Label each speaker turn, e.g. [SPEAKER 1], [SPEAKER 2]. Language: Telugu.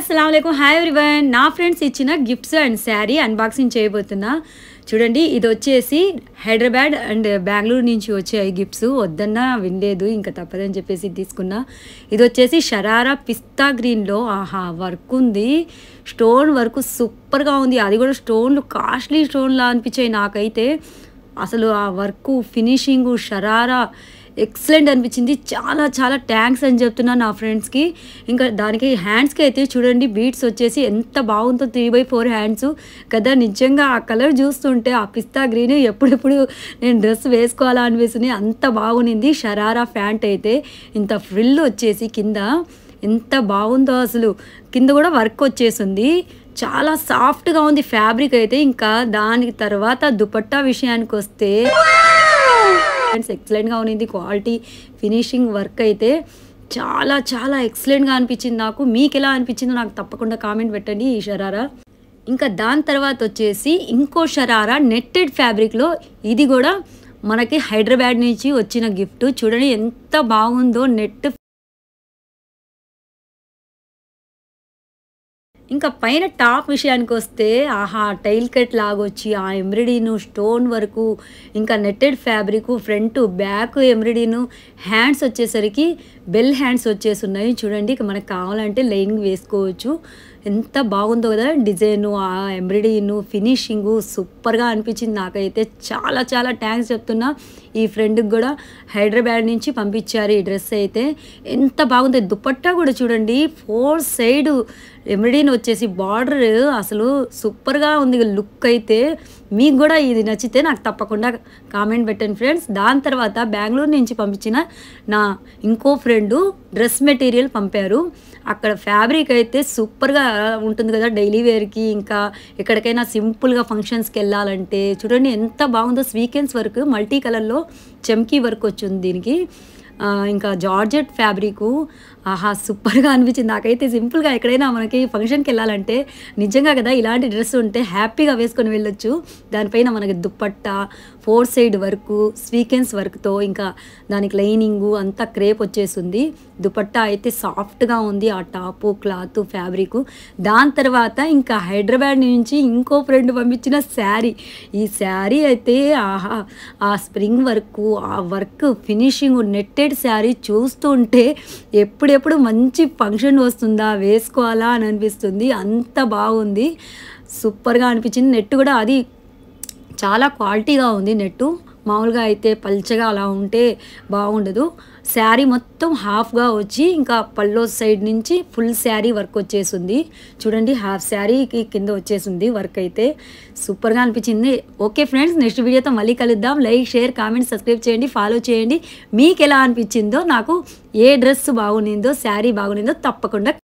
[SPEAKER 1] అస్సలం హాయ్ ఎవ్రీవన్ నా ఫ్రెండ్స్ ఇచ్చిన గిఫ్ట్స్ అండ్ శారీ అన్బాక్సింగ్ చేయబోతున్నా చూడండి ఇది వచ్చేసి హైదరాబాద్ అండ్ బెంగళూరు నుంచి వచ్చాయి గిఫ్ట్స్ వద్దన్నా వినలేదు ఇంకా తప్పదని చెప్పేసి తీసుకున్నా ఇది వచ్చేసి షరారా పిస్తా గ్రీన్లో ఆహా వర్క్ ఉంది స్టోన్ వర్క్ సూపర్గా ఉంది అది కూడా స్టోన్లు కాస్ట్లీ స్టోన్లా అనిపించాయి నాకైతే అసలు ఆ వర్క్ ఫినిషింగ్ షరారా ఎక్సలెంట్ అనిపించింది చాలా చాలా థ్యాంక్స్ అని చెప్తున్నా నా ఫ్రెండ్స్కి ఇంకా దానికి హ్యాండ్స్కి అయితే చూడండి బీట్స్ వచ్చేసి ఎంత బాగుందో త్రీ బై ఫోర్ హ్యాండ్స్ కదా నిజంగా ఆ కలర్ చూస్తుంటే ఆ పిస్తా గ్రీన్ ఎప్పుడెప్పుడు నేను డ్రెస్ వేసుకోవాలా అనిపిస్తుంది అంత బాగునింది షరారా ప్యాంట్ అయితే ఇంత ఫ్రిల్ వచ్చేసి కింద ఎంత బాగుందో అసలు కింద కూడా వర్క్ వచ్చేసింది చాలా సాఫ్ట్గా ఉంది ఫ్యాబ్రిక్ అయితే ఇంకా దానికి తర్వాత దుపట్టా విషయానికి వస్తే ఫ్రెండ్స్ ఎక్సలెంట్గా ఉన్నింది క్వాలిటీ ఫినిషింగ్ వర్క్ అయితే చాలా చాలా ఎక్సలెంట్గా అనిపించింది నాకు మీకు ఎలా అనిపించిందో నాకు తప్పకుండా కామెంట్ పెట్టండి ఈ షరారా ఇంకా దాని తర్వాత వచ్చేసి ఇంకో షరారా నెట్టెడ్ ఫ్యాబ్రిక్లో ఇది కూడా మనకి హైదరాబాద్ నుంచి వచ్చిన గిఫ్ట్ చూడండి ఎంత బాగుందో నెట్ ఇంకా పైన టాప్ విషయానికి వస్తే ఆహా టైల్ కట్ లాగొచ్చి ఆ ఎంబ్రాయిడరీను స్టోన్ వరకు ఇంకా నెట్టెడ్ ఫ్యాబ్రిక్ ఫ్రంట్ బ్యాక్ ఎంబ్రాయిడరీను హ్యాండ్స్ వచ్చేసరికి బెల్ హ్యాండ్స్ వచ్చేసి ఉన్నాయి చూడండి ఇక మనకు కావాలంటే లైనింగ్ వేసుకోవచ్చు ఎంత బాగుందో కదా డిజైను ఆ ఎంబ్రాయిడరీను ఫినిషింగు సూపర్గా అనిపించింది నాకైతే చాలా చాలా థ్యాంక్స్ చెప్తున్నా ఈ ఫ్రెండ్కి కూడా హైదరాబాద్ నుంచి పంపించారు ఈ డ్రెస్ అయితే ఎంత బాగుంది దుపట్టా కూడా చూడండి ఫోర్ సైడ్ ఎంబ్రాయిడరీని వచ్చేసి బార్డర్ అసలు సూపర్గా ఉంది లుక్ అయితే మీకు కూడా ఇది నచ్చితే నాకు తప్పకుండా కామెంట్ పెట్టండి ఫ్రెండ్స్ దాని తర్వాత బెంగళూరు నుంచి పంపించిన నా ఇంకో ఫ్రెండు డ్రెస్ మెటీరియల్ పంపారు అక్కడ ఫ్యాబ్రిక్ అయితే సూపర్గా ఉంటుంది కదా డైలీ వేర్కి ఇంకా ఎక్కడికైనా సింపుల్గా ఫంక్షన్స్కి వెళ్ళాలంటే చూడండి ఎంత బాగుందో స్వీకెన్స్ వర్క్ మల్టీ కలర్లో చమ్కీ వర్క్ వచ్చింది దీనికి ఆ, ఇంకా జార్జెట్ ఫ్యాబ్రిక్ ఆహా సూపర్గా అనిపించింది నాకైతే సింపుల్గా ఎక్కడైనా మనకి ఫంక్షన్కి వెళ్ళాలంటే నిజంగా కదా ఇలాంటి డ్రెస్ ఉంటే హ్యాపీగా వేసుకొని వెళ్ళొచ్చు దానిపైన మనకి dupatta four side work sequins వర్క్తో ఇంకా దానికి లైనింగు అంతా క్రేప్ వచ్చేసింది దుపట్టా అయితే సాఫ్ట్గా ఉంది ఆ టాపు క్లాత్ ఫ్యాబ్రిక్ దాని తర్వాత ఇంకా హైదరాబాద్ నుంచి ఇంకో ఫ్రెండ్ పంపించిన శారీ ఈ శారీ అయితే ఆహా ఆ స్ప్రింగ్ వర్క్ ఆ వర్క్ ఫినిషింగ్ నెట్టెడ్ శారీ చూస్తుంటే ఎప్పుడెప్పుడు మంచి ఫంక్షన్ వస్తుందా వేసుకోవాలా అని అనిపిస్తుంది అంత బాగుంది సూపర్గా అనిపించింది నెట్ కూడా అది చాలా క్వాలిటీగా ఉంది నెట్టు మామూలుగా అయితే పల్చగా అలా ఉంటే బాగుండదు శారీ మొత్తం హాఫ్గా వచ్చి ఇంకా పల్లో సైడ్ నుంచి ఫుల్ శారీ వర్క్ వచ్చేసింది చూడండి హాఫ్ శారీకి కింద వచ్చేసింది వర్క్ అయితే సూపర్గా అనిపించింది ఓకే ఫ్రెండ్స్ నెక్స్ట్ వీడియోతో మళ్ళీ కలుద్దాం లైక్ షేర్ కామెంట్ సబ్స్క్రైబ్ చేయండి ఫాలో చేయండి మీకు ఎలా అనిపించిందో నాకు ఏ డ్రెస్ బాగునిందో శారీ బాగునిందో తప్పకుండా